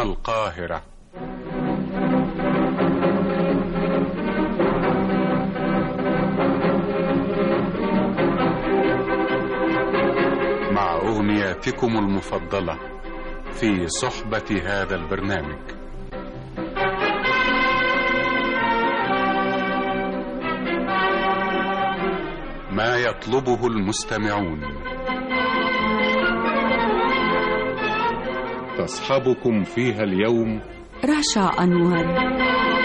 هنا القاهرة مع أغنياتكم المفضلة في صحبة هذا البرنامج ما يطلبه المستمعون تصحبكم فيها اليوم رشا أنور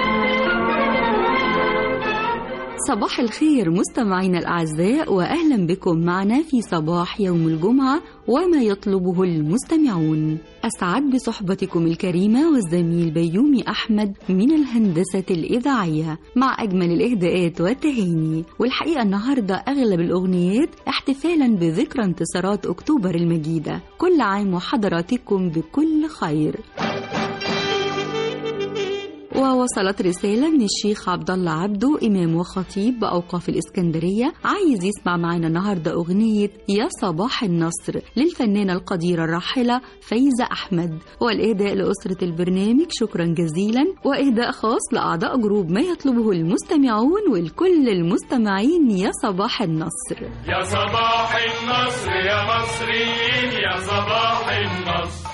صباح الخير مستمعينا الأعزاء وأهلا بكم معنا في صباح يوم الجمعة وما يطلبه المستمعون أسعد بصحبتكم الكريمة والزميل بيومي أحمد من الهندسة الإذاعية مع أجمل الإهداءات والتهاني والحقيقة النهاردة أغلب الأغنيات احتفالا بذكرى انتصارات أكتوبر المجيدة كل عام وحضراتكم بكل خير ووصلت رسالة من الشيخ عبد الله عبده إمام وخطيب بأوقاف الإسكندرية عايز يسمع معنا النهاردة أغنية يا صباح النصر للفنانة القديرة الراحلة فايزة أحمد والإهداء لأسرة البرنامج شكرا جزيلا وإهداء خاص لأعضاء جروب ما يطلبه المستمعون ولكل المستمعين يا صباح النصر يا صباح النصر يا مصريين يا صباح النصر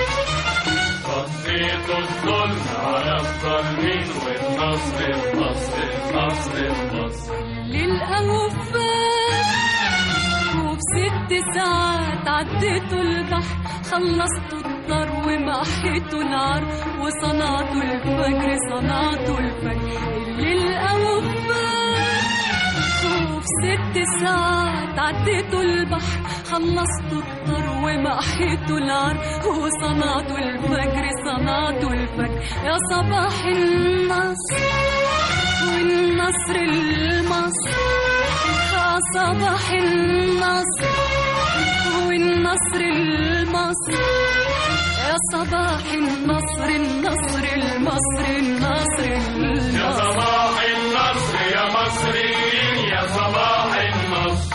صفيت الظلم على الظالمين والنصر النصر النصر النصر للأوفاء وفي ست ساعات عديتوا البحر خلصتوا الدار ومحيتوا العار وصنعتوا الفجر صنعتوا الفجر للأوفاء وفي ست ساعات عديتوا البحر خلصتوا الدار ومحيتوا العار وصنعتوا الفجر صنعتوا الفجر يا صباح النصر والنصر المصر يا صباح النصر والنصر المصر يا صباح النصر النصر المصر النصر يا المصر صباح النصر يا مصريين يا صباح النصر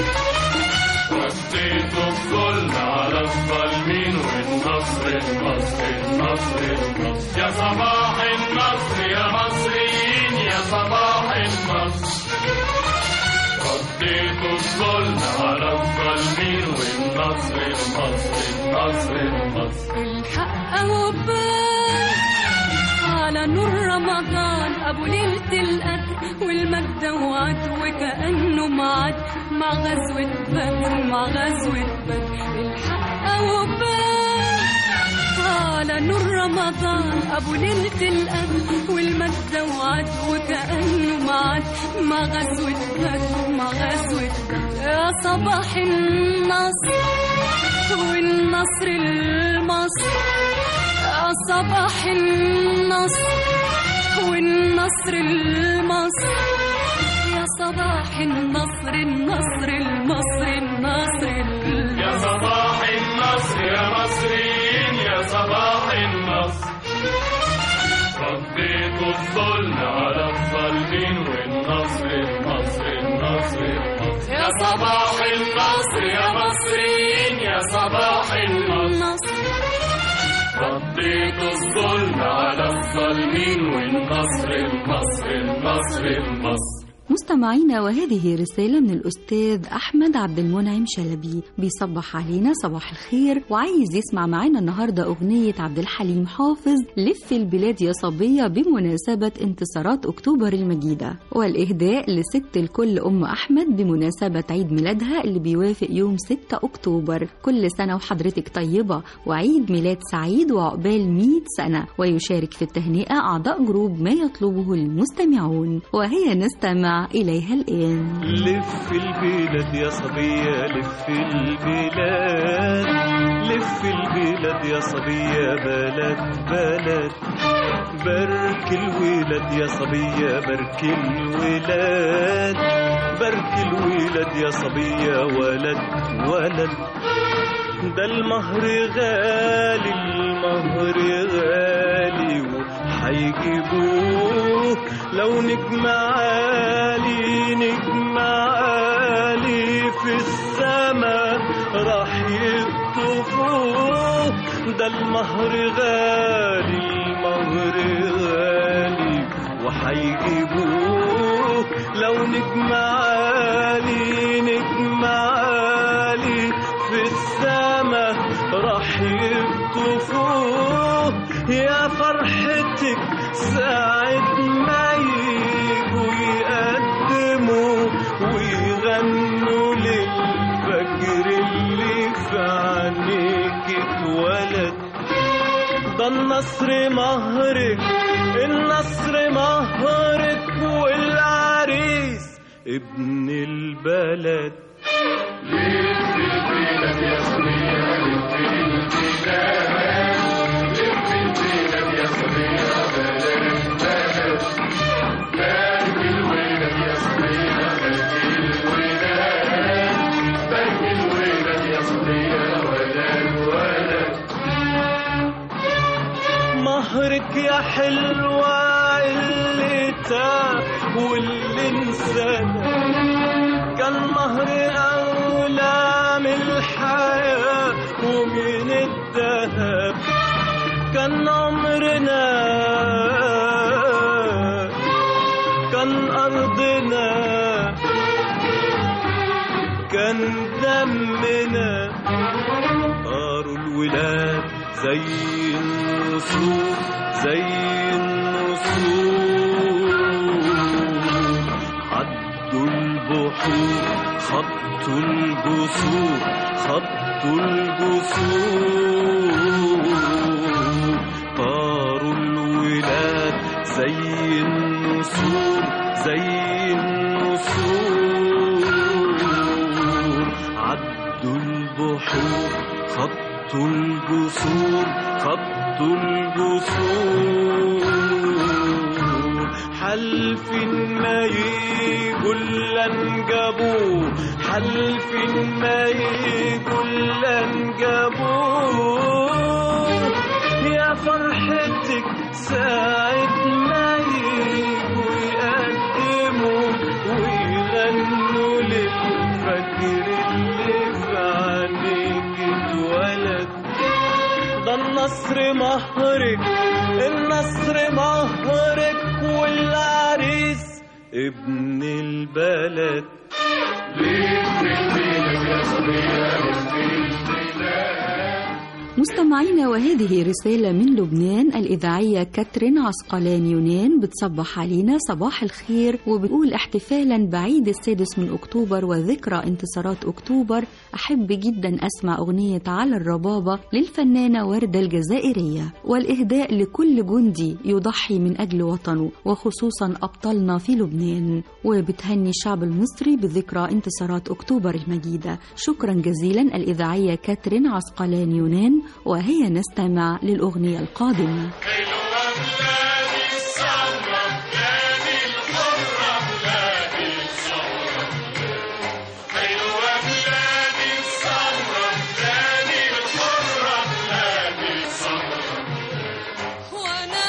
رديت الظلم على الظالمين والنصر النصر النصر النصر يا صباح النصر يا مصريين يا صباح النصر رديت الظلم على الظالمين والنصر النصر النصر النصر الحق وبان على نور رمضان ابو ليله القدر والمجد وعد وكانه معد مع غزوه بدر مع غزوه بدر الحق وبان على نور رمضان ابو ليله القدر والمجد وعد وكانه معد مع غزوه بدر مع غزوه بدر يا صباح النصر والنصر المصر يا صباح النصر والنصر المصر يا صباح النصر النصر المصر النصر يا المصر صباح النصر يا مصريين يا صباح النصر رديت الظلم على الظالمين والنصر النصر النصر النصر يا صباح النصر يا مصريين يا صباح النصر النصر رديت الظلم على الظالمين والنصر النصر النصر النصر مستمعينا وهذه رسالة من الأستاذ أحمد عبد المنعم شلبي بيصبح علينا صباح الخير وعايز يسمع معانا النهاردة أغنية عبد الحليم حافظ لف البلاد يا صبية بمناسبة انتصارات أكتوبر المجيدة والإهداء لست الكل أم أحمد بمناسبة عيد ميلادها اللي بيوافق يوم 6 أكتوبر كل سنة وحضرتك طيبة وعيد ميلاد سعيد وعقبال 100 سنة ويشارك في التهنئة أعضاء جروب ما يطلبه المستمعون وهي نستمع إليها الآن لف البلاد يا صبية لف البلاد لف البلاد يا صبية بلد بلد بارك الولاد يا صبية بارك الولاد بارك الولاد يا صبية ولد ولد ده المهر غالي المهر غالي وحيجيبوه لو نجم عالي نجم عالي في السما راح يطفوه ده المهر غالي هيجيبوه لو نجم عالي نجم عالي في السما راح يكتفوه يا فرحتك ساعة ما يجوا يقدموا ويغنوا للفجر اللي في عينيك اتولد ده النصر مهرك النصر مهرك والعريس ابن البلد مهرك يا حلوة اللي تاه واللي انسانا كان مهر أولى من الحياة ومن الذهب كان عمرنا كان أرضنا كان دمنا طاروا الولاد زي النسور زي النسور عدوا البحور خطوا الجسور خطوا الجسور طاروا الولاد زي النسور زي النسور عدوا البحور خطوا الجسور خطوا الجسور حلفين ما يجوا الا انجبوه حلفين ما يجوا الا انجبوه يا فرحتك ساعة ما يجوا يقدموا ويغنوا للفجر اللي في عينيك اتولد ده النصر مهرك النصر مهرك والعريس ابن البلد مستمعينا وهذه رسالة من لبنان الإذاعية كاترين عسقلان يونان بتصبح علينا صباح الخير وبتقول احتفالا بعيد السادس من أكتوبر وذكرى انتصارات أكتوبر أحب جدا أسمع أغنية على الربابة للفنانة وردة الجزائرية والإهداء لكل جندي يضحي من أجل وطنه وخصوصا أبطالنا في لبنان وبتهني الشعب المصري بذكرى انتصارات أكتوبر المجيدة شكرا جزيلا الإذاعية كاترين عسقلان يونان وهي نستمع للأغنية القادمة وانا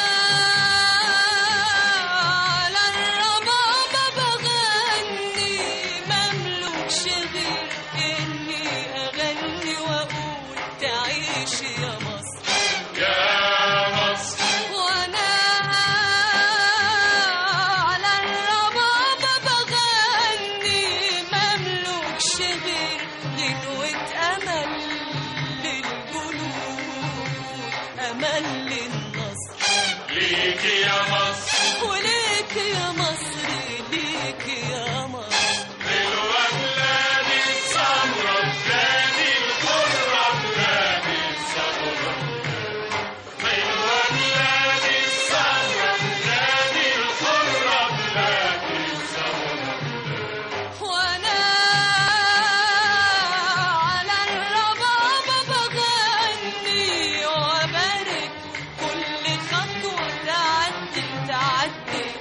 على الربابة بغني مملوكش غير اني اغني واقول تعيش يا مصر وانا على الربابة بغني مملوكش غير غنوة امل للجنود امل للنصر ليك يا مصر وليك يا مصر ليك يا مصر حلوة بلادي السمرة بلادي الحرة بلادي الثورة حلوة بلادي السمرة بلادي الحرة بلادي الثورة وانا على الربابة بغني وبارك كل خطوة تعدي تعدي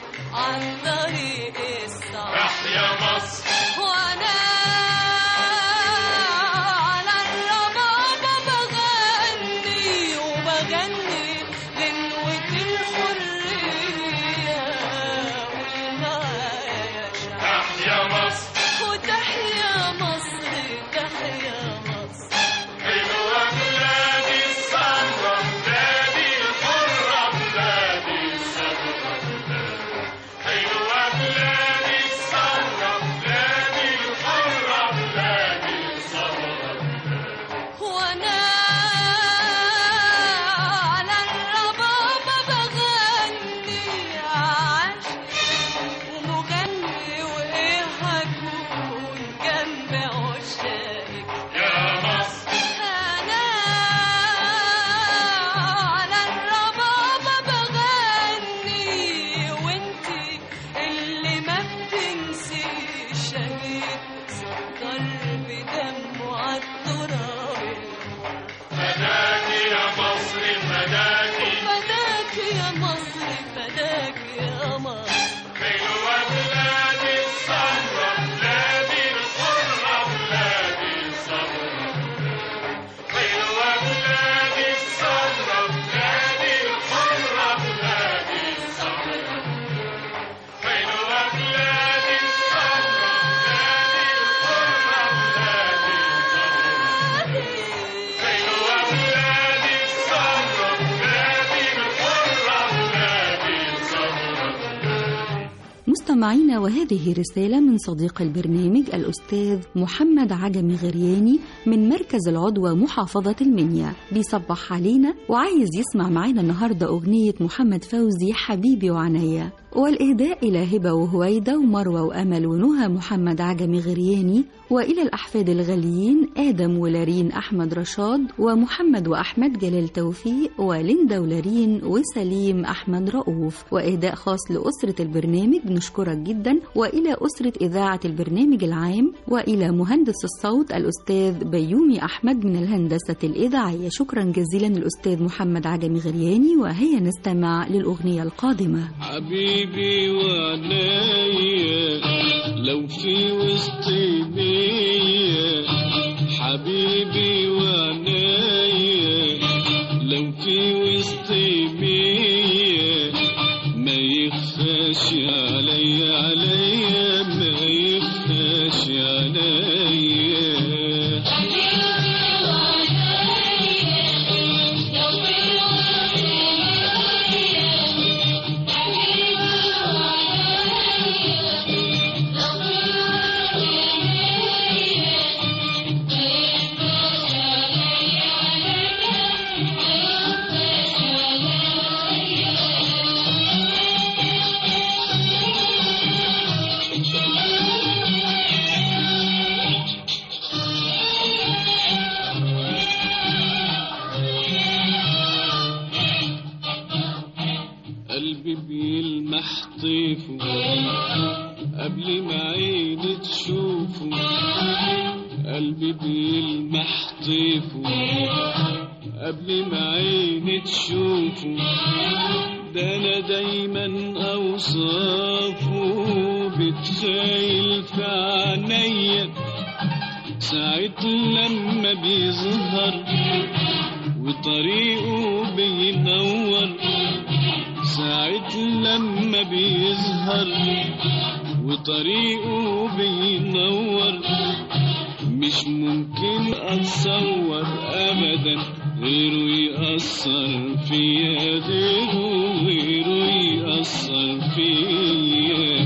مستمعينا وهذه رسالة من صديق البرنامج الأستاذ محمد عجمي غرياني من مركز العضوة محافظة المنيا بيصبح علينا وعايز يسمع معانا النهاردة أغنية محمد فوزي حبيبي وعنيا والإهداء إلى هبة وهويدة ومروة وأمل ونهى محمد عجمي غرياني وإلى الأحفاد الغاليين آدم ولارين أحمد رشاد ومحمد وأحمد جلال توفيق وليندا ولارين وسليم أحمد رؤوف وإهداء خاص لأسرة البرنامج نشكرك جدا وإلى أسرة إذاعة البرنامج العام وإلى مهندس الصوت الأستاذ بيومي أحمد من الهندسة الإذاعية شكرا جزيلا الأستاذ محمد عجمي غرياني وهيا نستمع للأغنية القادمة حبيبي وعنايا لو في وسط بيا حبيبي وعنايا لو في وسط بيا ما يخفاش عليا عليا ما يخفاش عليا قلبي بيلمح طيفه قبل ما عيني تشوفه قلبي بيلمح طيفه قبل ما عيني تشوفه ده انا دايما اوصافه بتخيل في عينيا ساعة لما بيظهر وطريقه بينور ساعة لما بيظهر وطريقه بينور مش ممكن اتصور ابدا غيره يأثر فيا غيره غيره يأثر فيا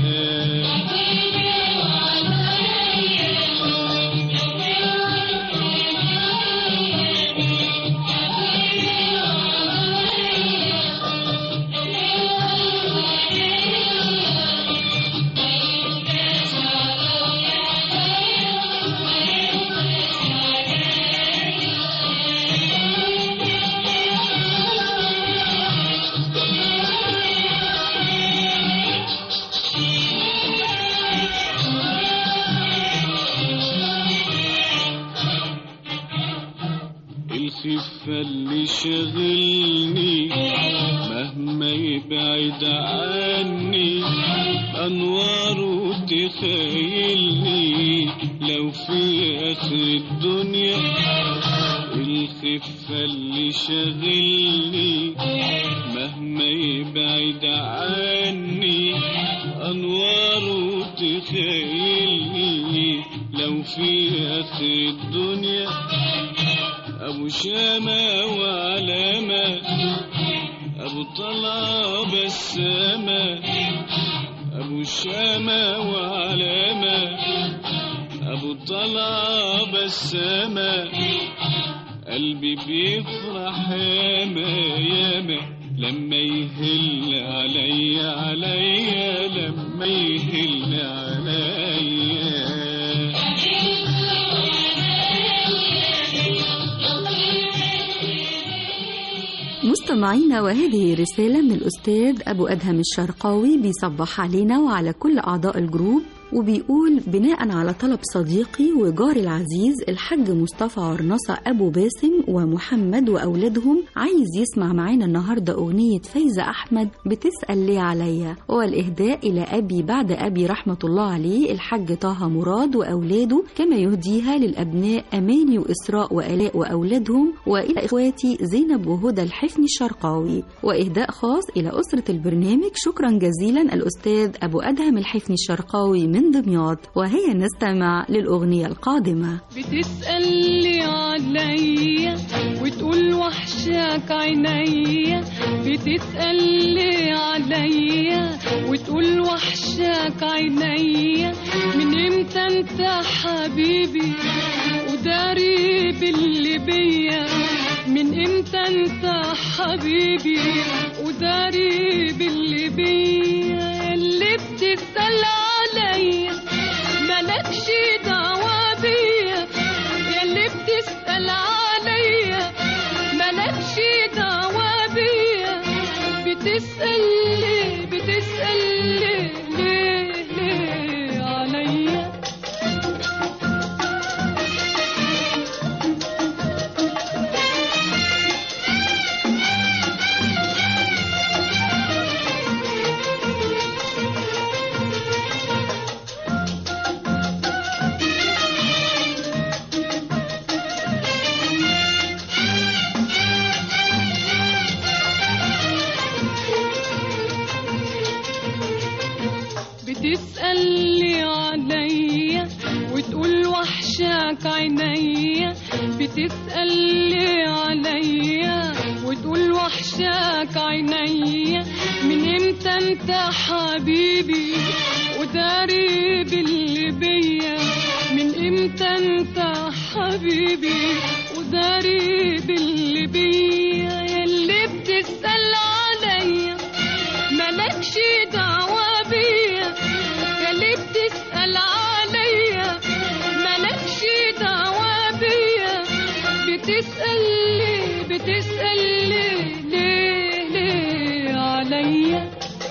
الخفة اللي شغلني مهما يبعد عني أنواره تخيلني لو في آخر الدنيا الخفة اللي شغلني مهما يبعد عني أنواره تخيلني لو في آخر الدنيا أبو شامة وعلامة أبو طلع بسامة أبو شامة وعلامة أبو طلع بسامة قلبي بيفرح ياما ياما لما يهل عليا عليا لما يهل عليا مستمعينا وهذه رسالة من الأستاذ أبو أدهم الشرقاوي بيصبح علينا وعلى كل أعضاء الجروب وبيقول بناء على طلب صديقي وجاري العزيز الحاج مصطفى عرنصة أبو باسم ومحمد وأولادهم عايز يسمع معانا النهاردة أغنية فايزة أحمد بتسأل ليه عليا والإهداء إلى أبي بعد أبي رحمة الله عليه الحاج طه مراد وأولاده كما يهديها للأبناء أماني وإسراء وآلاء وأولادهم وإلى إخواتي زينب وهدى الحفني الشرقاوي وإهداء خاص إلى أسرة البرنامج شكرا جزيلا الأستاذ أبو أدهم الحفني الشرقاوي من من دمياط وهي نستمع للأغنية القادمة بتسألي عليا وتقول وحشاك عينيا بتسألي عليا وتقول وحشاك عينيا من امتى انت حبيبي وداري باللي بيا من امتى انت حبيبي وداري باللي بيا اللي بتسأل عليا مالكش دعوة بيا ياللي بتسأل عليا مالكش دعوة بيا بتسأل ليه بتسأل ليه ليه ليه عليا بتسألي عليا وتقول وحشاك عينيا بتسألي عليا وتقول وحشاك عينيا من امتى انت حبيبي وداري باللي بيا من امتى انت حبيبي وداري باللي بيا ياللي بتسأل عليا مالكش دعوة بيا ياللي بتسأل عليا مالكش دعوة بيا بتسأل ليه بتسأل ليه ليه ليه عليا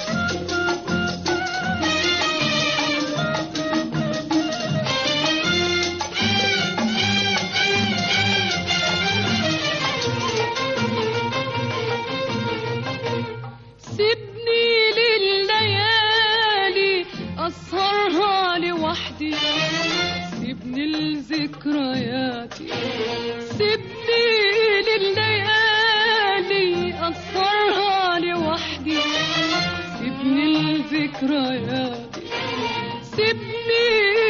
سيبني لليالي أسهرها لوحدي سيبني لذكرياتي سيبني لليالي أسهرها لوحدي سيبني لذكرياتي سيبني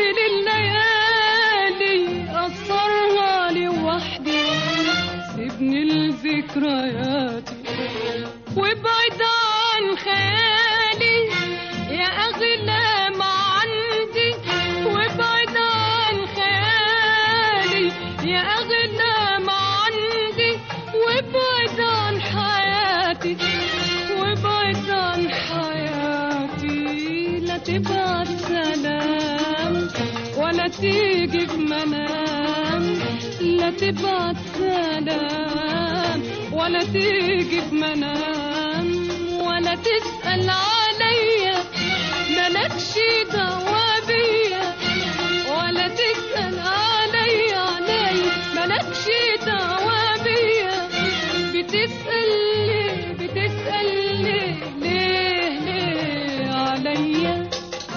لليالي أسهرها لوحدي سيبني لذكرياتي وابعد عن خيالي يا أغلى ما عندي وابعد عن خيالي يا أغلى ما عندي وابعد عن حياتي وابعد عن حياتي لا تبعت سلام ولا تيجي بمنام لا تبعت سلام ولا تيجي بمنام ولا تسأل عليا مالكش دعوة بيا ولا تسأل عليا عليا مالكش دعوة بيا بتسأل ليه بتسأل ليه ليه ليه عليا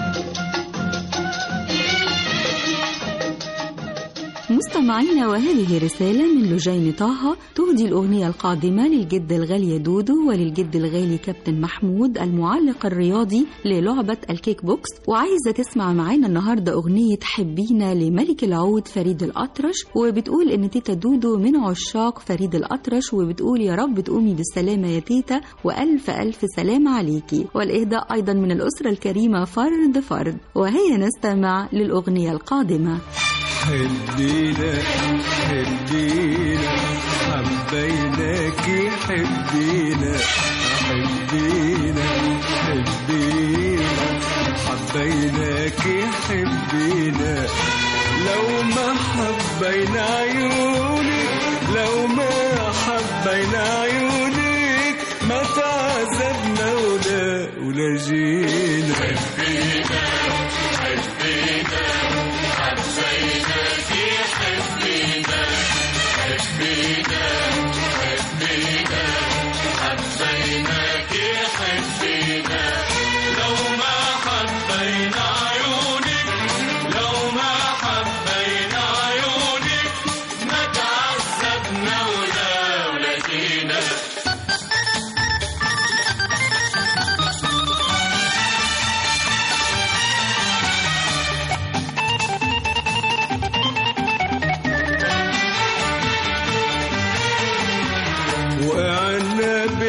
مستمعينا وهذه رسالة من لجين طه تهدي الأغنية القادمة للجد الغالية دودو وللجد الغالي كابتن محمود المعلق الرياضي للعبة الكيك بوكس وعايزة تسمع معانا النهاردة أغنية حبينا لملك العود فريد الأطرش وبتقول إن تيتا دودو من عشاق فريد الأطرش وبتقول يا رب تقومي بالسلامة يا تيتا وألف ألف سلام عليكي والإهداء أيضا من الأسرة الكريمة فرد فرد وهي نستمع للأغنية القادمة حبينا حبينا حبيناك حبينا حبينا حبينا حبيناك حبينا لو ما حبينا عيونك لو ما حبينا عيونك ما تعذبنا ولا ولا جينا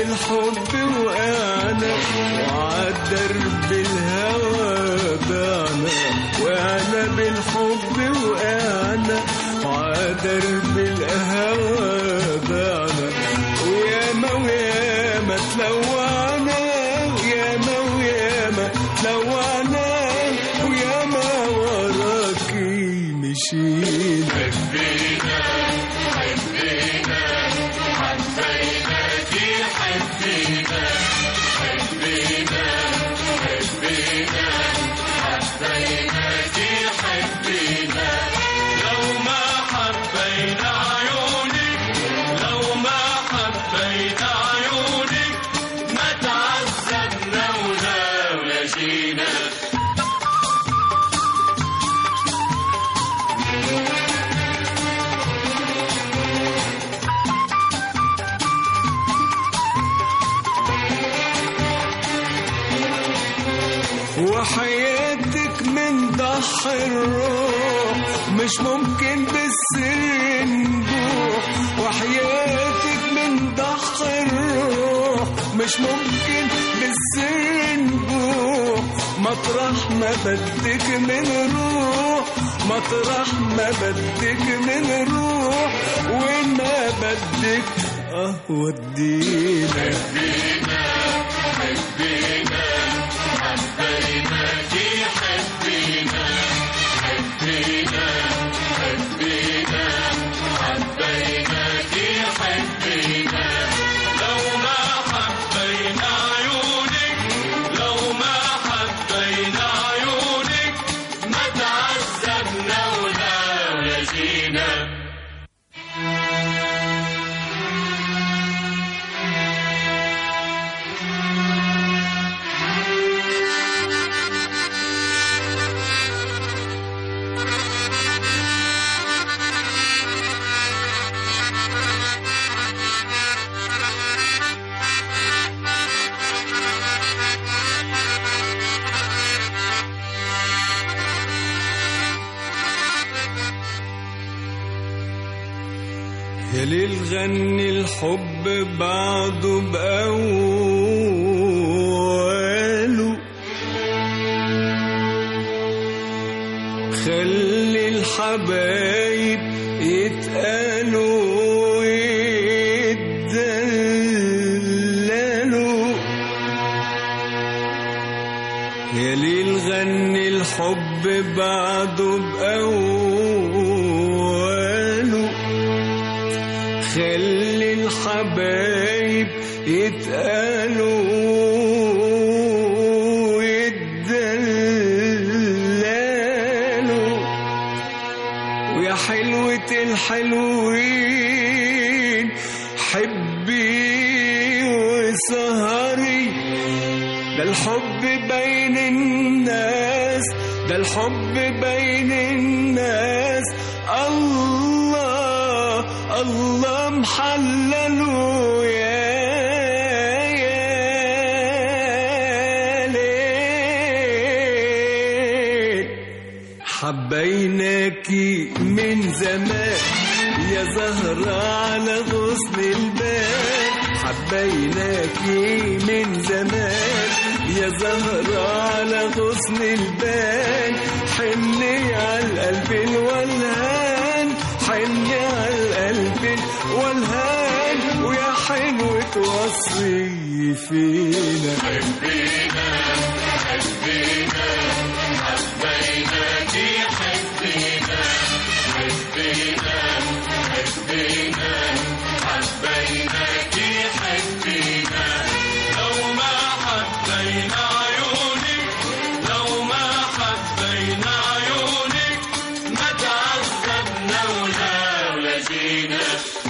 بالحب وقعنا وعالدرب الهوى ضعنا وقعنا بالحب وقعنا وعالدرب الهوى ضعنا وياما وياما تلوعنا وياما وياما تلوعنا وياما وراكي مشينا لو ما حبينا عيونك لو ما حبينا عيونك ما تعذبنا ولا ولا جينا وحياتك من ضحى الروح مش ممكن بالسر نبوح وحياتك من ضحى الروح مش ممكن بالسر نبوح مطرح ما بدك من روح مطرح ما بدك من روح وين ما بدك اه ودينا لو ما حبينا عيونك لو ما حبينا عيونك ما تعذبنا ولا ولا جينا يا ليل غني الحب بعده بأوله خلي الحبايب يتقالوا ويتدللوا يا ليل غني الحب بعده بأوله خلي الحبايب يتقالوا ويتدللوا ويا حلوة الحلوين حبي وسهري ده الحب بين الناس ده الحب بين الناس الله الله محلله يا يا ليل حبيناكي من زمان يا زهرة على غصن الباب حبيناكي من زمان يا زهرة على غصن البان حني على القلب الولهان حني على القلب الولهان ويا حلوة وصي فينا لو ما حبينا عيونك لو ما حبينا عيونك ما تعذبنا ولا ولا جينا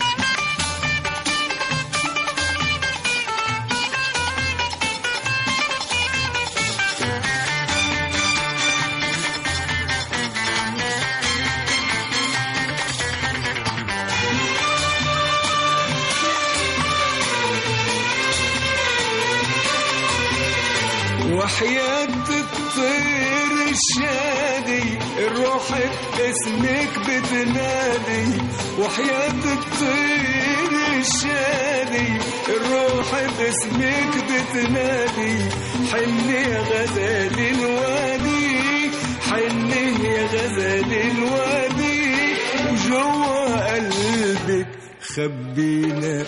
وحياة الطير الشادي الروح باسمك بتنادي وحياة الطير الشادي الروح باسمك بتنادي حن يا غزال الوادي حن يا غزال الوادي وجوا قلبك خبينا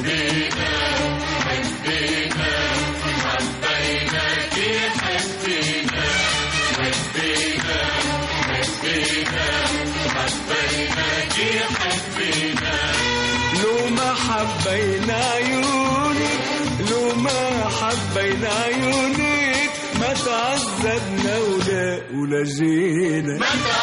لو ما حبينا عيونك لو ما حبينا عيونك ما تعذبنا ولا ولا جينا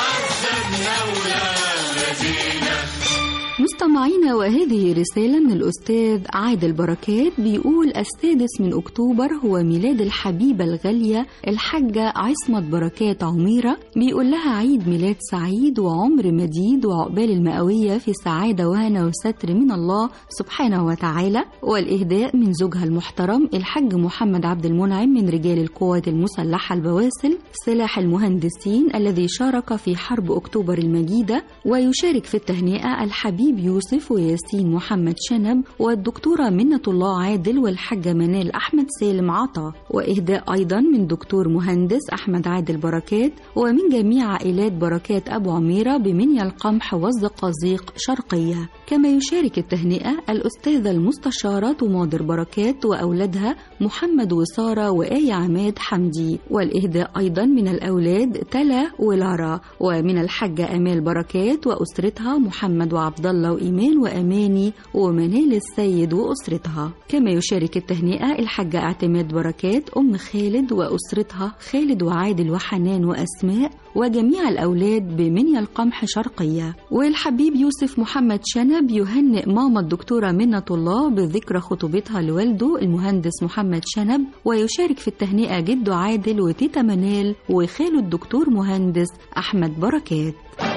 مستمعينا وهذه رسالة من الأستاذ عادل بركات بيقول السادس من أكتوبر هو ميلاد الحبيبة الغالية الحاجة عصمت بركات عميرة بيقول لها عيد ميلاد سعيد وعمر مديد وعقبال المئوية في سعادة وهنا وستر من الله سبحانه وتعالى والإهداء من زوجها المحترم الحاج محمد عبد المنعم من رجال القوات المسلحة البواسل سلاح المهندسين الذي شارك في حرب أكتوبر المجيدة ويشارك في التهنئة الحبيب يوسف وياسين محمد شنب والدكتورة منة الله عادل والحاجة منال أحمد سالم عطا وإهداء أيضا من دكتور مهندس أحمد عادل بركات ومن جميع عائلات بركات أبو عميرة بمنيا القمح والزقازيق شرقية كما يشارك التهنئة الأستاذة المستشارة طماطر بركات وأولادها محمد وسارة وآية عماد حمدي والإهداء أيضا من الأولاد تلا ولارا ومن الحاجة أمال بركات وأسرتها محمد وعبد الله وإيمان وأماني ومنال السيد وأسرتها كما يشارك التهنئة الحاجة اعتماد بركات أم خالد وأسرتها خالد وعادل وحنان وأسماء وجميع الأولاد بمنيا القمح شرقية والحبيب يوسف محمد شنب يهنئ ماما الدكتورة منة الله بذكرى خطوبتها لوالده المهندس محمد شنب ويشارك في التهنئة جده عادل وتيتا منال وخاله الدكتور مهندس أحمد بركات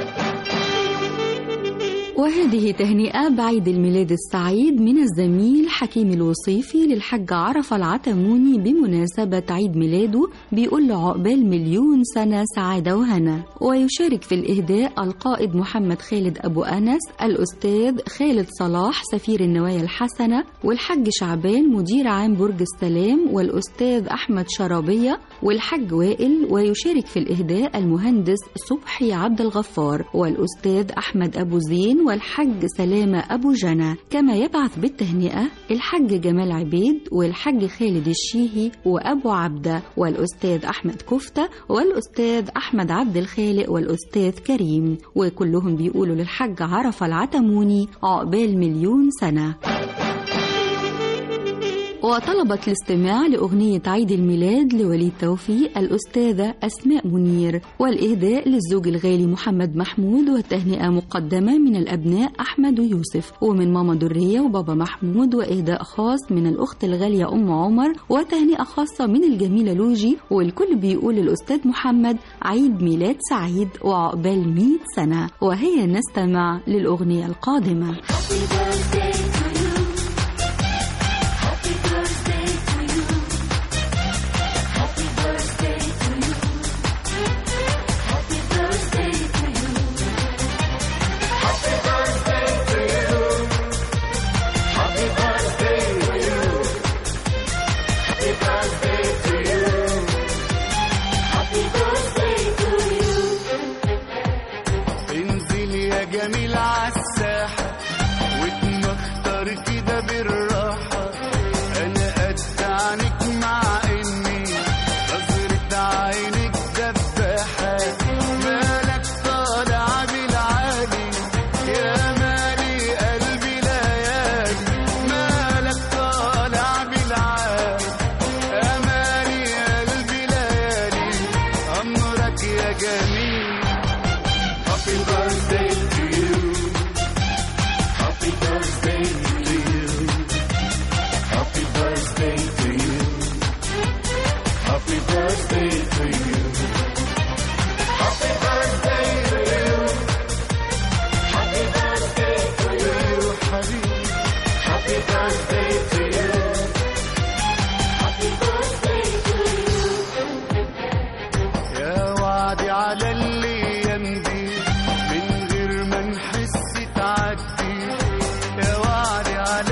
وهذه تهنئة بعيد الميلاد السعيد من الزميل حكيم الوصيفي للحاج عرفة العتموني بمناسبة عيد ميلاده بيقول له عقبال مليون سنة سعادة وهنا ويشارك في الإهداء القائد محمد خالد أبو أنس الأستاذ خالد صلاح سفير النوايا الحسنة والحاج شعبان مدير عام برج السلام والأستاذ أحمد شرابية والحاج وائل ويشارك في الإهداء المهندس صبحي عبد الغفار والأستاذ أحمد أبو زين والحج سلامة أبو جنى كما يبعث بالتهنئة الحج جمال عبيد والحج خالد الشيهي وأبو عبدة والأستاذ أحمد كفتة والأستاذ أحمد عبد الخالق والأستاذ كريم وكلهم بيقولوا للحج عرفة العتموني عقبال مليون سنة وطلبت الاستماع لأغنية عيد الميلاد لوليد توفيق الأستاذة أسماء منير والإهداء للزوج الغالي محمد محمود والتهنئة مقدمة من الأبناء أحمد ويوسف ومن ماما درية وبابا محمود وإهداء خاص من الأخت الغالية أم عمر وتهنئة خاصة من الجميلة لوجي والكل بيقول للأستاذ محمد عيد ميلاد سعيد وعقبال 100 سنة وهي نستمع للأغنية القادمة انزل يا جميل عالساحة واتمختر كده بالراحة أنا قد عنك مع إني نظرة عينك دباحة مالك طالع بالعالي يا مالي قلبي ليالي مالك طالع بالعالي يا مالي قلبي ليالي أمرك يا جميل Happy birthday to you. Happy birthday to you. Happy birthday to you. Happy birthday to you. Happy birthday to you. Happy birthday to you, حبيبي. Happy birthday to you. Happy birthday to you. يا وعدي على الايام دي من غير ما نحس تعدي يا وعدي على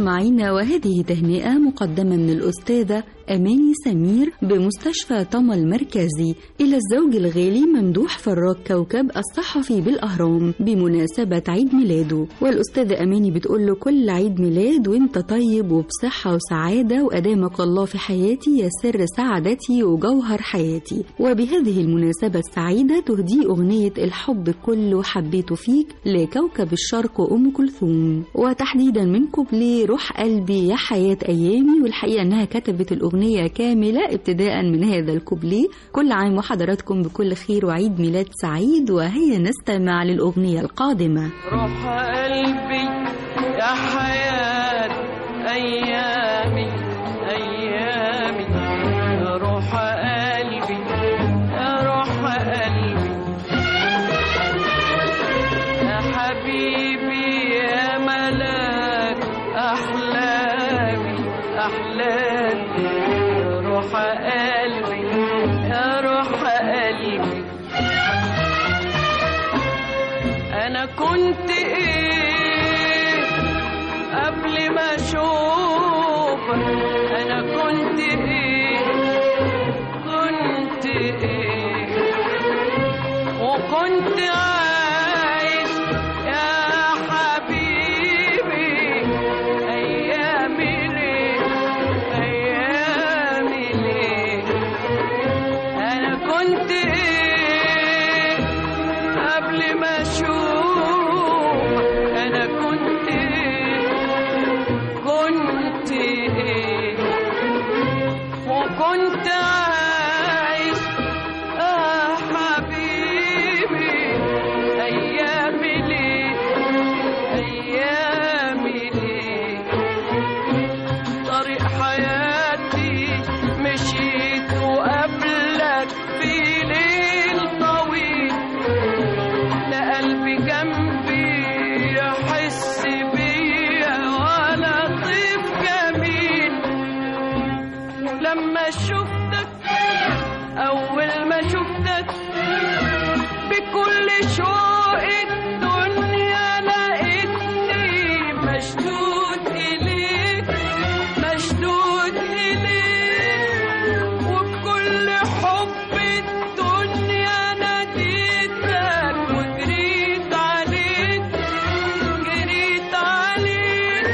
مستمعينا وهذه تهنئة مقدمة من الأستاذة أماني سمير بمستشفى طما المركزي إلى الزوج الغالي ممدوح فراج كوكب الصحفي بالأهرام بمناسبة عيد ميلاده والأستاذة أماني بتقول له كل عيد ميلاد وانت طيب وبصحة وسعادة وأدامك الله في حياتي يا سر سعادتي وجوهر حياتي وبهذه المناسبة السعيدة تهدي أغنية الحب كله حبيته فيك لكوكب الشرق أم كلثوم وتحديدا من كوبليه روح قلبي يا حياة أيامي والحقيقة أنها كتبت الأغنية كاملة ابتداء من هذا الكوبليه كل عام وحضراتكم بكل خير وعيد ميلاد سعيد وهيا نستمع للأغنية القادمة روح قلبي يا حياة أيامي أيامي يا روح قلبي يا روح قلبي يا حبيبي يا ملاك أحلامي أحلامي يا روح قلبي يا روح قلبي انا كنت ايه قبل ما اشوفك انا كنت ايه كنت ايه وكنت عايش يا حبيبي ايامي ليه ايامي ليه انا كنت ايه قبل ما اشوف انا كنت ايه كنت ايه وكنت عايش اه حبيبي ايامي ليه ايامي ليه طريق حياتي مشيت وقبلك في ليل طويل لا قلبي جنبي يحس بيا ولا طيف جميل ولما شفتك أول ما شفتك بكل شوق الدنيا لقيتني مشدود إليك مشدود إليك وبكل حب الدنيا ناديتك وجريت عليك جريت عليك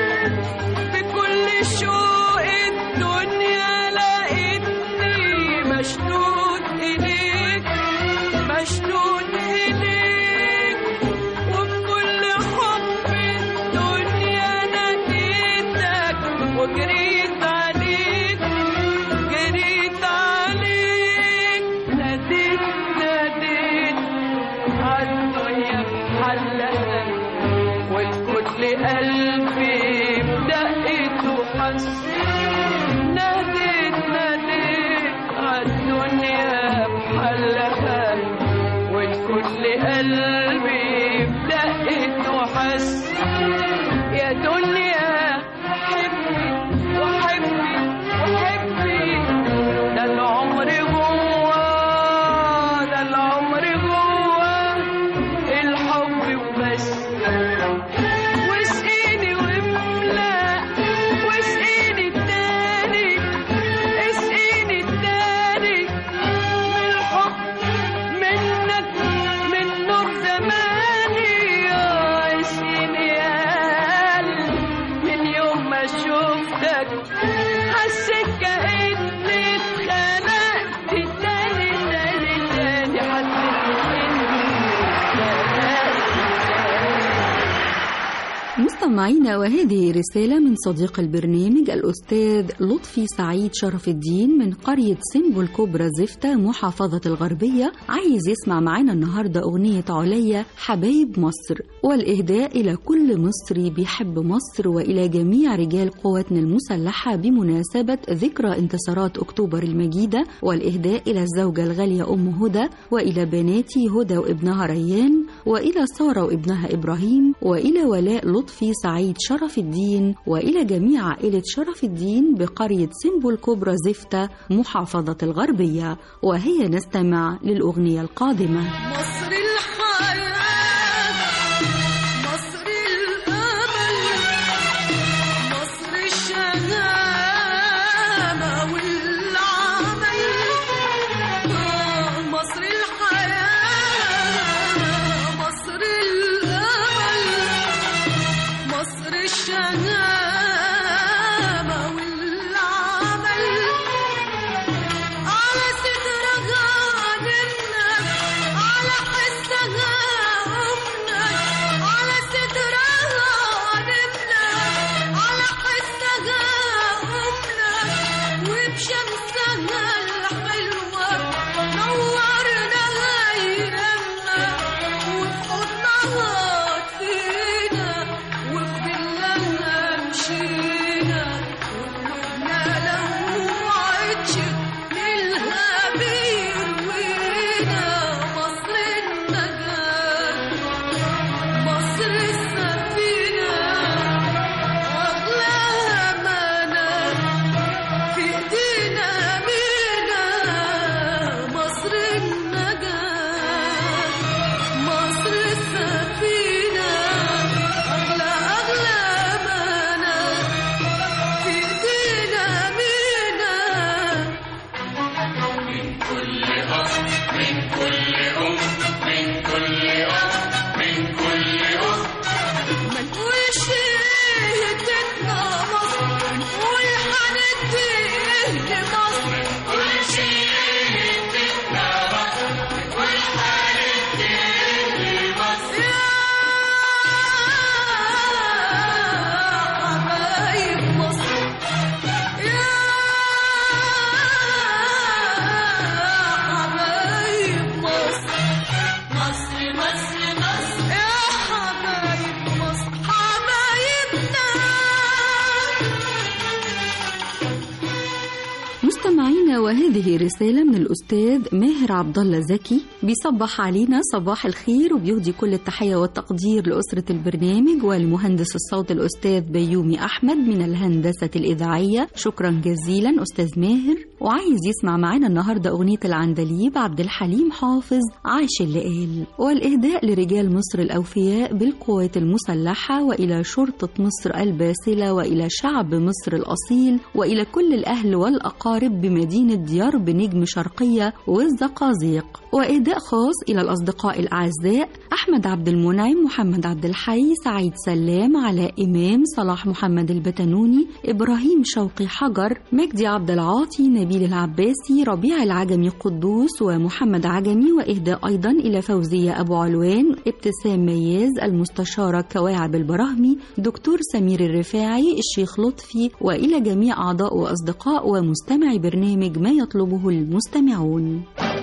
بكل شوق الدنيا لقيتني مشدود إليك مشدود إليك وبكل حب الدنيا ناديتك وجريت عليك جريت عليك ناديت ناديت عالدنيا بحلها والكل قلبي بدقته حس ناديت ناديت عالدنيا بحلها والكل قلبي بدقته حس يا دنيا حبي وحبي وحبي ده العمر جوا ده العمر جوا الحب وبس واسقيني واملا واسقيني التاني اسقيني التاني من الحب منك من نور زماني يا اسقيني يا قلبي من يوم ما شفتك حسيت كأني اتخنقت تاني تاني تاني حسيت مستمعينا وهذه رسالة من صديق البرنامج الأستاذ لطفي سعيد شرف الدين من قرية سنبو الكبرى زفتة محافظة الغربية عايز يسمع معانا النهاردة أغنية عليا حبايب مصر والإهداء إلى كل مصري بيحب مصر وإلى جميع رجال قواتنا المسلحة بمناسبة ذكرى انتصارات أكتوبر المجيدة والإهداء إلى الزوجة الغالية أم هدى وإلى بناتي هدى وابنها ريان وإلى سارة وابنها إبراهيم وإلى ولاء لطفي سعيد شرف الدين وإلى جميع عائلة شرف الدين بقرية سنبو الكبرى زفتة محافظة الغربية وهي نستمع للأغنية القادمة مصر الحياة مصر الأمل مصر الحياة مصر الأمل مصر الشهامة والعمل على صدرها نمنا على حسها أمنا على صدرها نمنا على حسها أمنا وبشمسها الحلوة نورنا أيامنا وبحضنها فينا وفي ظلها مشينا وقلوبنا لو وعدش نلها بيروينا مصر النجاة مصر السفينة أغلى أمانة في إيدينا أمينة مصر النجاة مصر السفينة أغلى أغلى أمانة في إيدينا أمينة من كل أب من كل أم من كل أب من كل أخت ما نقولش هدتنا مصر نقول هندي لمصر كل شيء هدتنا مصر كل حاجة لمصر يا حبايب مصر يا حبايب مصر مصر مصر مصر يا حبايب مصر حبايبنا مستمعينا وهذه رسالة من الأستاذ ماهر عبد الله زكي بيصبح علينا صباح الخير وبيهدي كل التحية والتقدير لأسرة البرنامج ولمهندس الصوت الأستاذ بيومي أحمد من الهندسة الإذاعية شكرا جزيلا أستاذ ماهر وعايز يسمع معانا النهاردة أغنية العندليب عبد الحليم حافظ عاش اللي قال والإهداء لرجال مصر الأوفياء بالقوات المسلحة وإلى شرطة مصر الباسلة وإلى شعب مصر الأصيل وإلى كل الأهل والأقارب بمدينة ديار بنجم شرقية والزقازيق وإهداء خاص إلى الأصدقاء الأعزاء أحمد عبد المنعم محمد عبد الحي سعيد سلام علاء إمام صلاح محمد البتنوني إبراهيم شوقي حجر مجدي عبد العاطي نبيل العباسي ربيع العجمي قدوس ومحمد عجمي وإهداء أيضا إلى فوزية أبو علوان ابتسام مياز المستشارة كواعب البراهمي دكتور سمير الرفاعي الشيخ لطفي وإلى جميع أعضاء وأصدقاء ومستمعي برنامج ما يطلبه المستمعون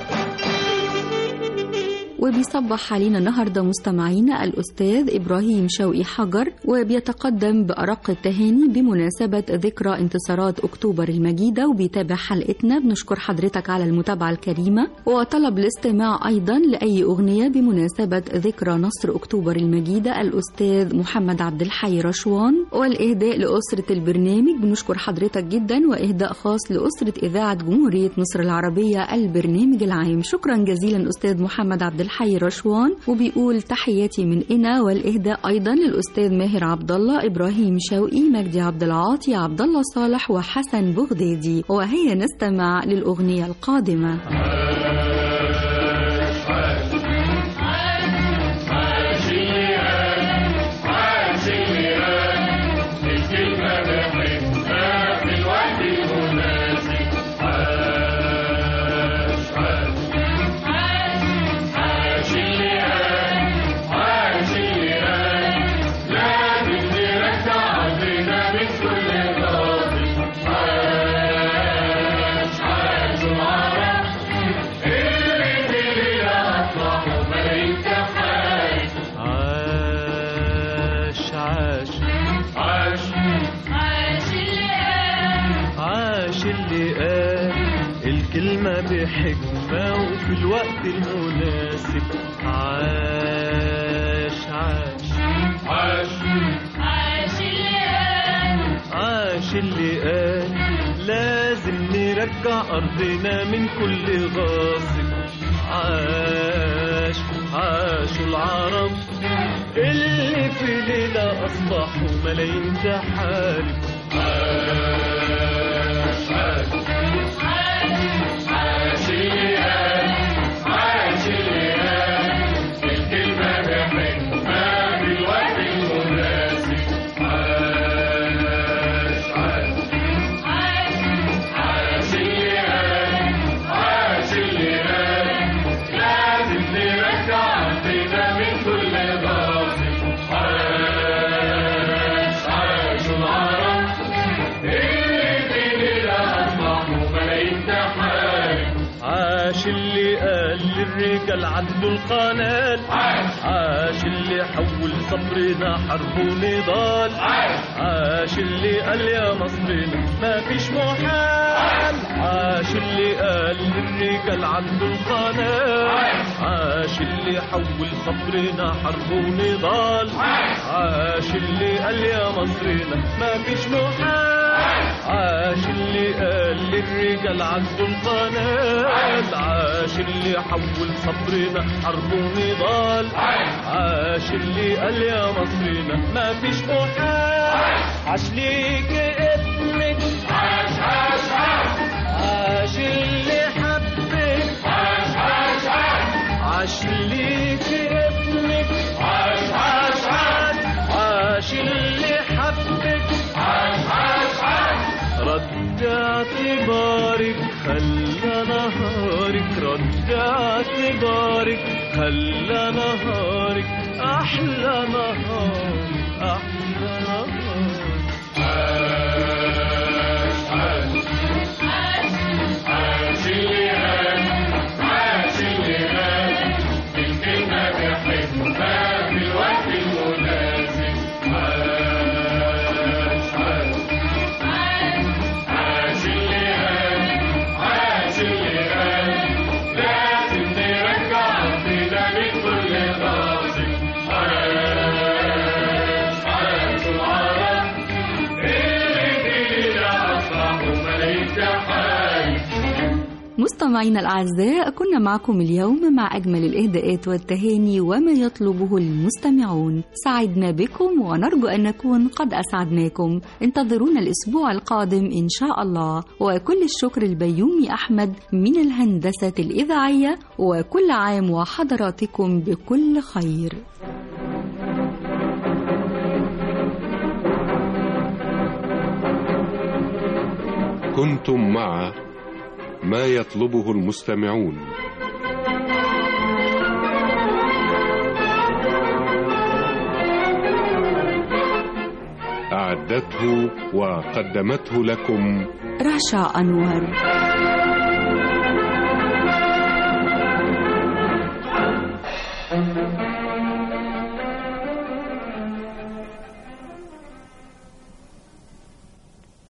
وبيصبح علينا النهارده مستمعينا الاستاذ ابراهيم شوقي حجر وبيتقدم بارق التهاني بمناسبه ذكرى انتصارات اكتوبر المجيده وبيتابع حلقتنا بنشكر حضرتك على المتابعه الكريمه وطلب الاستماع ايضا لاي اغنيه بمناسبه ذكرى نصر اكتوبر المجيده الاستاذ محمد عبد الحي رشوان والاهداء لاسره البرنامج بنشكر حضرتك جدا واهداء خاص لاسره اذاعه جمهوريه مصر العربيه البرنامج العام شكرا جزيلا استاذ محمد عبد الحي رشوان وبيقول تحياتي من إنا والإهداء أيضا للأستاذ ماهر عبد الله إبراهيم شوقي مجدي عبد العاطي عبد الله صالح وحسن بغدادي وهي نستمع للأغنية القادمة عاش عاش عاش عاش اللي قال الكلمة بحكمة وفي الوقت المناسب عاش عاش عاش عاش اللي قال لازم نرجع أرضنا من كل غاصب عاش عاشوا العرب اللي في ليلة أصبحوا ملايين تحارب عاش عاش عاش عاش اللي قال عاش اللي قال للرجال عدوا القنال عاش اللي حول صبرنا حرب ونضال عاش اللي قال يا مصرنا ما فيش محال عاش اللي قال للرجال عدوا القنال عاش اللي حول صبرنا حرب ونضال عاش اللي قال يا مصرنا ما فيش محال عاش اللي قال للرجال عدوا القنال عاش اللي حول صبرنا حرب ونضال عاش اللي قال يا مصرنا ما فيش محال عاش ليك ابنك عاش عاش عاش عاش اللي حبك عاش عاش عاش عاش ليك ابنك عاش عاش عاش عاش اللي حبك عاش عاش عاش رد اعتبارك خلى نهارك رد اعتبارك خلى نهارك احلى نهار احلى نهار عاش عاش عاش اللي قال عاش اللي قال الكلمة بحبها في الوقت المناسب عاش عاش عاش اللي قال عاش اللي قال لازم نرجع ربنا لكل غاصب عاش عاش العرب اللي فينا أصبحوا ملايكة حي مستمعينا الأعزاء كنا معكم اليوم مع أجمل الإهداءات والتهاني وما يطلبه المستمعون سعدنا بكم ونرجو أن نكون قد أسعدناكم انتظرونا الأسبوع القادم إن شاء الله وكل الشكر البيومي أحمد من الهندسة الإذاعية وكل عام وحضراتكم بكل خير كنتم مع ما يطلبه المستمعون أعدته وقدمته لكم رشا أنور